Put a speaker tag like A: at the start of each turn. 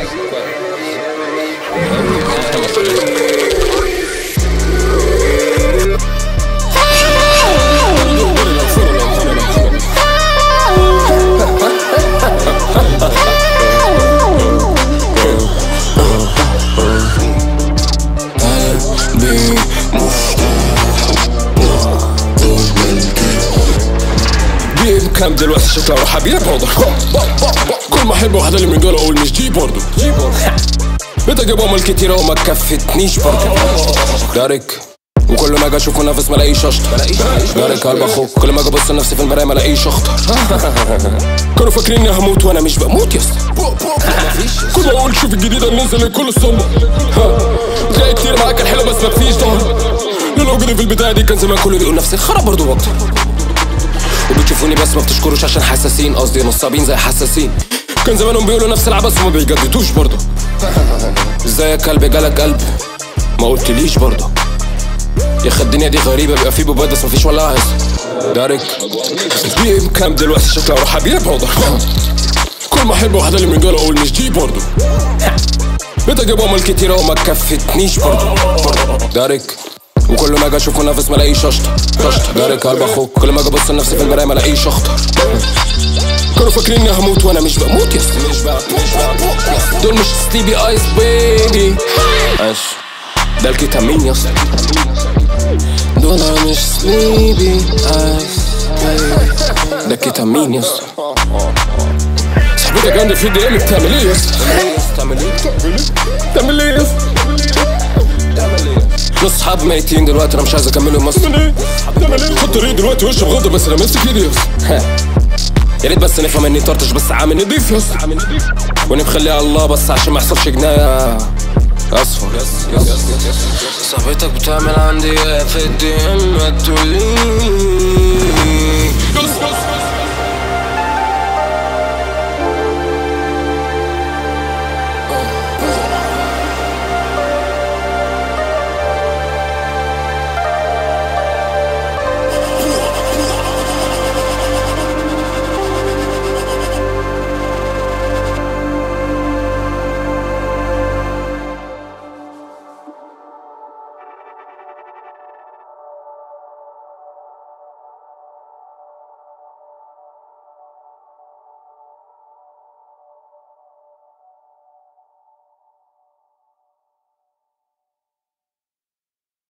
A: قلبي
B: جيب كام دلوقتي شكله اروح ابيع برضه كل ما احب واحده اللي من دول اقول مش دي برضه بتجيب امال كتيرة وما تكفتنيش برضه دارك وكل ما اجي اشوف منافس ما الاقيش اشطر دارك قلب اخوك كل ما اجي ابص لنفسي في المرايه ما الاقيش اخطر كانوا فاكرين اني هموت وانا مش بموت يا اسطى كل ما اقول شوف الجديده ننزل الكل الصمة جاي كتير معاك الحلو بس مفيش ظهر لو وجودي في البدايه دي كان زمان كله بيقول نفس الخرا برضه اكتر وبتشوفوني بس ما بتشكروش عشان حساسين قصدي نصابين زي حساسين كان زمانهم بيقولوا نفس العبث وما بيجددوش برضه ازاي يا كلب جالك قلب ما قلتليش برضه يا اخي الدنيا دي غريبة بيبقى في بوبات بس مفيش ولا عايز دارك جيب كام دلوقتي شكله اروح ابيع برضه كل ما احب واحدة اللي من دول اقول مش دي برضه بتجيب امال كتيرة وما تكفتنيش برضه دارك وكل ما اجي اشوف منافس ما الاقيش اشطر اشطر دارك قلب اخوك كل ما اجي ابص لنفسي في المرايه ما الاقيش اخطر كانوا فاكرين اني هموت وانا مش بموت يا اسطى مش بموت يا اسطى دول مش ستيبي ايس بيبي ماشي ده الكيتامين يا اسطى دول مش سليبي ايس بيبي ده كيتامين يا اسطى صاحبتك عندي في دي ام بتعمل ايه يا اسطى بتعمل ايه بتعمل ايه يا اسطى نص صحاب ميتين دلوقتي انا مش عايز اكملهم اصلا حط ريق دلوقتي وش بغض بس انا ماسك ايدي يا اسطى يا ريت بس نفهم اني طرطش بس عامل نضيف يا اسطى واني مخليها الله بس عشان ما يحصلش جنايه اصفر صاحبتك بتعمل عندي ايه في الدي ام ما تقوليش